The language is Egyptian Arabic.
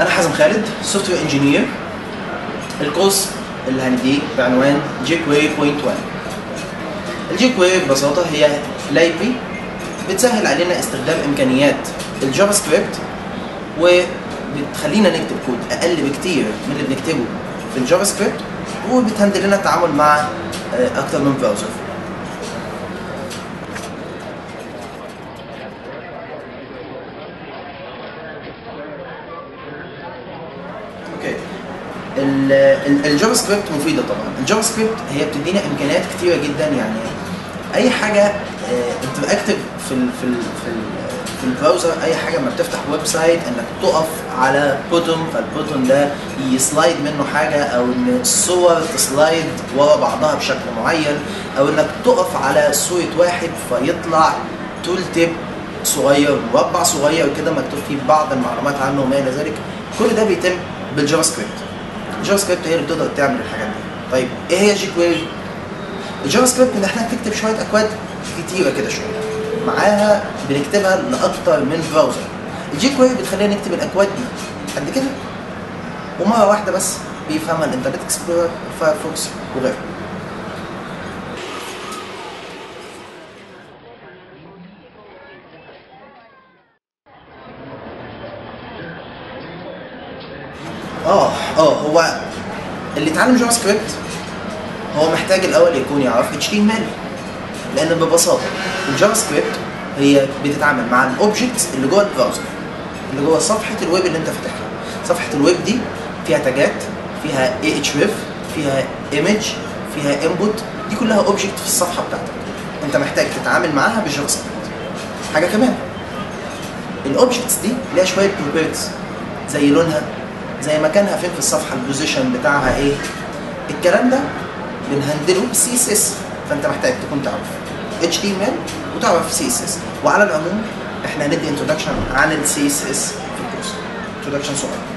انا حازم خالد سوفت وير انجينير الكورس اللي هنديه بعنوان جي كويري بوينت 1 الجي كويري ببساطه هي لايبرري بتسهل علينا استخدام امكانيات الجافا سكريبت وبتخلينا نكتب كود اقل بكتير من اللي بنكتبه في الجافا سكريبت وبتهندل لنا التعامل مع آه، اكتر من براوزر اوكي ال- ال- الجافا سكريبت مفيده طبعا الجافا سكريبت هي بتدينا امكانيات كتيره جدا يعني اي حاجه انتراكتيف في ال في ال في, ال في البراوزر اي حاجه لما بتفتح ويب سايت انك تقف على بوتون فالبوتون ده يسلايد منه حاجه او ان الصور تسلايد ورا بعضها بشكل معين او انك تقف على صوره واحد فيطلع تول تيب صغير مربع صغير كده مكتوب فيه بعض المعلومات عنه وما الى ذلك كل ده بيتم بالجافا سكريبت الجافا سكريبت هي اللي بتقدر تعمل الحاجات دي طيب ايه هي جي كويري الجافا سكريبت بنحتاج تكتب شويه اكواد كتيره كده شويه معاها بنكتبها لاكتر من براوزر الجي كويري بتخلينا نكتب الاكواد دي قد كده ومره واحده بس بيفهمها الانترنت اكسبلورر فايرفوكس وغيره اه اه هو اللي اتعلم جافا سكريبت هو محتاج الاول يكون يعرف اتش تي ام ال لان ببساطه الجافا سكريبت هي بتتعامل مع الاوبجكتس اللي جوه البراوزر اللي جوه صفحه الويب اللي انت فاتحها صفحه الويب دي فيها تاجات فيها اي اتش ريف فيها ايمج فيها انبوت دي كلها اوبجكت في الصفحه بتاعتك انت محتاج تتعامل معاها بالجافا سكريبت حاجه كمان الاوبجكتس دي ليها شويه بروبرتيز زي لونها زي مكانها فين في الصفحه البوزيشن بتاعها ايه الكلام ده بنهندله بالسي اس اس فانت محتاج تكون تعرف اتش تي ام ال وتعرف سي اس اس وعلى العموم احنا هندي انتروداكشن عن السي اس اس في الكورس انتروداكشن صغير